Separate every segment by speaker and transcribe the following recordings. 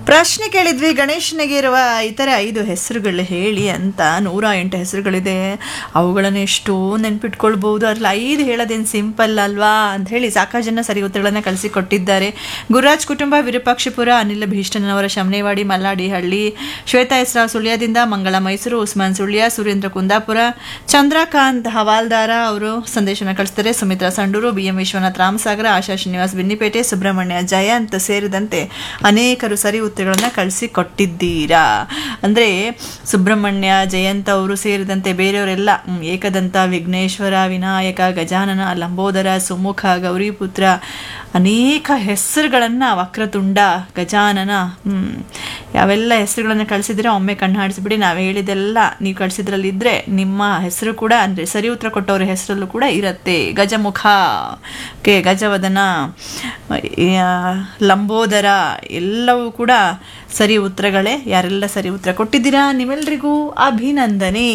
Speaker 1: ಪ್ರಶ್ನೆ ಕೇಳಿದ್ವಿ ಗಣೇಶನಿಗೆ ಇರುವ ಇತರೆ ಐದು ಹೆಸರುಗಳು ಹೇಳಿ ಅಂತ ನೂರ ಎಂಟು ಹೆಸರುಗಳಿದೆ ಅವುಗಳನ್ನು ಎಷ್ಟು ನೆನ್ಪಿಟ್ಕೊಳ್ಬಹುದು ಅದ್ರಲ್ಲಿ ಐದು ಹೇಳೋದೇನು ಸಿಂಪಲ್ ಅಲ್ವಾ ಅಂತ ಹೇಳಿ ಸಾಕಷ್ಟು ಜನ ಸರಿ ಉತ್ತರಗಳನ್ನು ಕಳಿಸಿಕೊಟ್ಟಿದ್ದಾರೆ ಗುರುರಾಜ್ ಕುಟುಂಬ ವಿರೂಪಾಕ್ಷಿಪುರ ಅನಿಲ ಭೀಷ್ಟನವರ ಶಮನೇವಾಡಿ ಮಲ್ಲಾಡಿಹಳ್ಳಿ ಶ್ವೇತಾ ಹೆಸರ ಸುಳ್ಯದಿಂದ ಮಂಗಳ ಮೈಸೂರು ಉಸ್ಮಾನ್ ಸುಳ್ಯ ಸುರೇಂದ್ರ ಕುಂದಾಪುರ ಚಂದ್ರಕಾಂತ್ ಹವಾಲ್ದಾರ ಅವರು ಸಂದೇಶನ ಕಳಿಸ್ತಾರೆ ಸುಮಿತ್ರಾ ಸಂಡೂರು ಬಿ ಎಂ ವಿಶ್ವನಾಥ್ ರಾಮಸಾಗರ ಆಶಾ ಶ್ರೀನಿವಾಸ್ ಬಿನ್ನಿಪೇಟೆ ಸುಬ್ರಹ್ಮಣ್ಯ ಜಯಂತ್ ಸೇರಿದಂತೆ ಅನೇಕರು ಸರಿ ಉತ್ತರಗಳನ್ನು ಕಳಿಸಿಕೊಟ್ಟಿದ್ದೀರಾ ಅಂದರೆ ಸುಬ್ರಹ್ಮಣ್ಯ ಜಯಂತ್ ಅವರು ಸೇರಿದಂತೆ ಬೇರೆಯವರೆಲ್ಲ ಹ್ಮ್, ಏಕದಂತ ವಿಘ್ನೇಶ್ವರ ವಿನಾಯಕ ಗಜಾನನ ಲಂಬೋದರ ಸುಮುಖ ಗೌರಿಪುತ್ರ ಅನೇಕ ಹೆಸರುಗಳನ್ನು ವಕ್ರತುಂಡ ಗಜಾನನ ಹ್ಮ್, ಯಾವೆಲ್ಲ ಹೆಸರುಗಳನ್ನು ಕಳಿಸಿದ್ರೆ ಒಮ್ಮೆ ಕಣ್ಣು ಹಾಡಿಸ್ಬಿಡಿ ನಾವು ಹೇಳಿದೆಲ್ಲ ನೀವು ಕಳಿಸಿದ್ರಲ್ಲಿದ್ದರೆ ನಿಮ್ಮ ಹೆಸರು ಕೂಡ ಅಂದರೆ ಸರಿ ಉತ್ತರ ಕೊಟ್ಟವ್ರ ಹೆಸರಲ್ಲೂ ಕೂಡ ಇರುತ್ತೆ ಗಜಮುಖ ಕೆ ಗಜವದನ ಆ, ಲಂಬೋದರ ಎಲ್ಲವೂ ಕೂಡ ಸರಿ ಉತ್ತರಗಳೇ ಯಾರೆಲ್ಲ ಸರಿ ಉತ್ತರ ಕೊಟ್ಟಿದ್ದೀರಾ ನಿಮ್ಮೆಲ್ರಿಗೂ ಅಭಿನಂದನೆ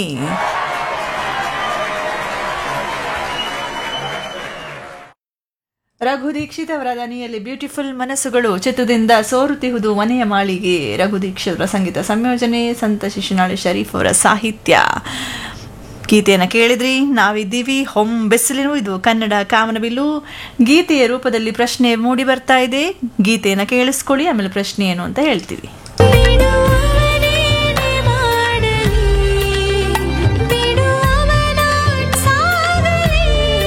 Speaker 1: ರಘು ದೀಕ್ಷಿತ್ ಅವರ ದನಿಯಲ್ಲಿ ಬ್ಯೂಟಿಫುಲ್ ಮನಸ್ಸುಗಳು ಚಿತ್ರದಿಂದ ಸೋರುತಿಹುದು ಮನೆಯ ಮಾಳಿಗೆ ರಘು ದೀಕ್ಷಿತ್ ಅವರ ಸಂಗೀತ ಸಂಯೋಜನೆ ಸಂತ ಶಿಶುನಾಳಿ ಶರೀಫ್ ಅವರ ಸಾಹಿತ್ಯ ಗೀತೆಯನ್ನು ಕೇಳಿದ್ರಿ ನಾವಿದ್ದೀವಿ ಹೊಂ ಬೆಸಲಿನೂ ಇದು ಕನ್ನಡ ಕಾಮನಬಿಲ್ಲು ಗೀತೆಯ ರೂಪದಲ್ಲಿ ಪ್ರಶ್ನೆ ಮೂಡಿ ಬರ್ತಾ ಇದೆ ಗೀತೆಯನ್ನು ಕೇಳಿಸ್ಕೊಳ್ಳಿ ಆಮೇಲೆ ಪ್ರಶ್ನೆ ಏನು ಅಂತ ಹೇಳ್ತೀವಿ
Speaker 2: ಬಿಡುವವನೇನೆ ಮಾಡಲಿ ಬಿಡುವವನ ಸಾಗಲಿ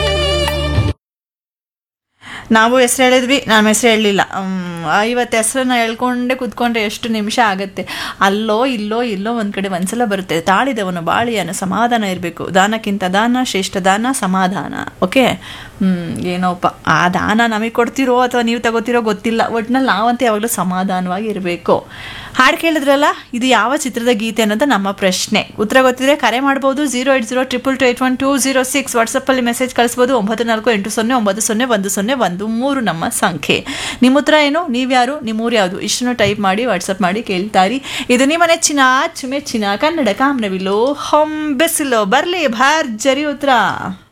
Speaker 1: ನಾವು ಹೆಸರು ಹೇಳಿದ್ವಿ ನಮ್ಮ ಹೆಸರು ಹೇಳಲಿಲ್ಲ ಐವತ್ತು ಹೆಸರನ್ನ ಹೇಳ್ಕೊಂಡೆ ಕೂತ್ಕೊಂಡ್ರೆ ಎಷ್ಟು ನಿಮಿಷ ಆಗುತ್ತೆ ಅಲ್ಲೋ ಇಲ್ಲೋ ಇಲ್ಲೋ ಒಂದು ಕಡೆ ಒಂದ್ಸಲ ಬರುತ್ತೆ ತಾಳಿದವನು ಬಾಳಿಯನ ಸಮಾಧಾನ ಇರಬೇಕು ದಾನಕ್ಕಿಂತ ದಾನ ಶ್ರೇಷ್ಠ ದಾನ ಸಮಾಧಾನ ಓಕೆ ಹ್ಮ್ ಏನೋಪ್ಪ ಆ ದಾನ ನಮಗೆ ಕೊಡ್ತಿರೋ ಅಥವಾ ನೀವು ತಗೋತಿರೋ ಗೊತ್ತಿಲ್ಲ ಒಟ್ನಲ್ಲಿ ನಾವಂತೂ ಯಾವಾಗಲೂ ಸಮಾಧಾನವಾಗಿ ಇರಬೇಕು ಹಾಡು ಕೇಳಿದ್ರಲ್ಲ ಇದು ಯಾವ ಚಿತ್ರದ ಗೀತೆ ಅನ್ನೋದು ನಮ್ಮ ಪ್ರಶ್ನೆ ಉತ್ತರ ಗೊತ್ತಿದ್ರೆ ಕರೆ ಮಾಡ್ಬೋದು zero eight zero triple two eight one two zero six ವಾಟ್ಸಪ್ಪಲ್ಲಿ ಮೆಸೇಜ್ ಕಳಿಸ್ಬೋದು ಒಂಬತ್ತು ನಾಲ್ಕು ಎಂಟು ಸೊನ್ನೆ ಒಂಬತ್ತು ಸೊನ್ನೆ ಒಂದು ಸೊನ್ನೆ ಒಂದು ಮೂರು ನಮ್ಮ ಸಂಖ್ಯೆ ನಿಮ್ಮ ಉತ್ತರ ಏನು ನೀವ್ಯಾರು ನಿಮ್ಮೂರು ಯಾವುದು ಇಷ್ಟನ್ನು ಟೈಪ್ ಮಾಡಿ ವಾಟ್ಸಪ್ ಮಾಡಿ ಕೇಳ್ತಾರಿ ಇದು ನಿಮ್ಮ ನೆಚ್ಚಿನ ಅಚ್ಚುಮೆಚ್ಚಿನ ಕನ್ನಡ ಕಾಮನವಿಲು ಹೊಂಬೆಸಿಲೋ ಬರಲಿ ಭರ್ಜರಿ ಉತ್ತರ